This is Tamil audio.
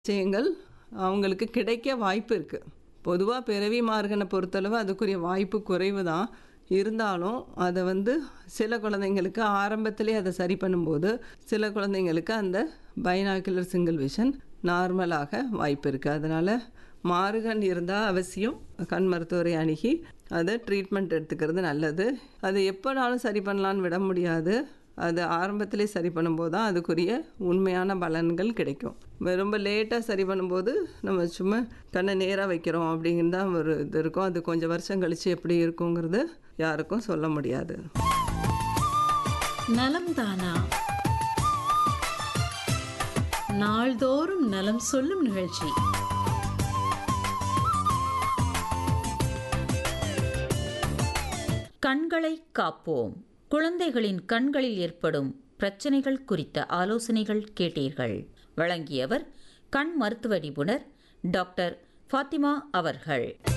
விஷயங்கள் அவங்களுக்கு கிடைக்க வாய்ப்பு இருக்குது பொதுவாக பிறவி மார்கனை பொறுத்தளவு அதுக்குரிய வாய்ப்பு குறைவு தான் இருந்தாலும் அதை வந்து சில குழந்தைங்களுக்கு ஆரம்பத்திலே அதை சரி பண்ணும்போது சில குழந்தைங்களுக்கு அந்த பைனாக்குலர் சிங்கிள் விஷன் நார்மலாக வாய்ப்பு இருக்குது அதனால் மாறுகண் இருந்தால் அவசியம் கண் மருத்துவரை அணுகி அதை ட்ரீட்மெண்ட் எடுத்துக்கிறது நல்லது அது எப்போனாலும் சரி பண்ணலான்னு விட முடியாது அது ஆரம்பத்திலே சரி பண்ணும்போது தான் அதுக்குரிய உண்மையான பலன்கள் கிடைக்கும் ரொம்ப லேட்டாக சரி பண்ணும்போது நம்ம சும்மா கண்ணை நேராக வைக்கிறோம் அப்படிங்கிறது தான் ஒரு இது இருக்கும் அது கொஞ்சம் வருஷம் கழித்து எப்படி இருக்குங்கிறது யாருக்கும் சொல்ல முடியாது நலம் தானா நாள்தோறும் நலம் சொல்லும் நிகழ்ச்சி கண்களை காப்போம் குழந்தைகளின் கண்களில் ஏற்படும் பிரச்சனைகள் குறித்த ஆலோசனைகள் கேட்டீர்கள் வழங்கியவர் கண் மருத்துவ நிபுணர் டாக்டர் ஃபாத்திமா அவர்கள்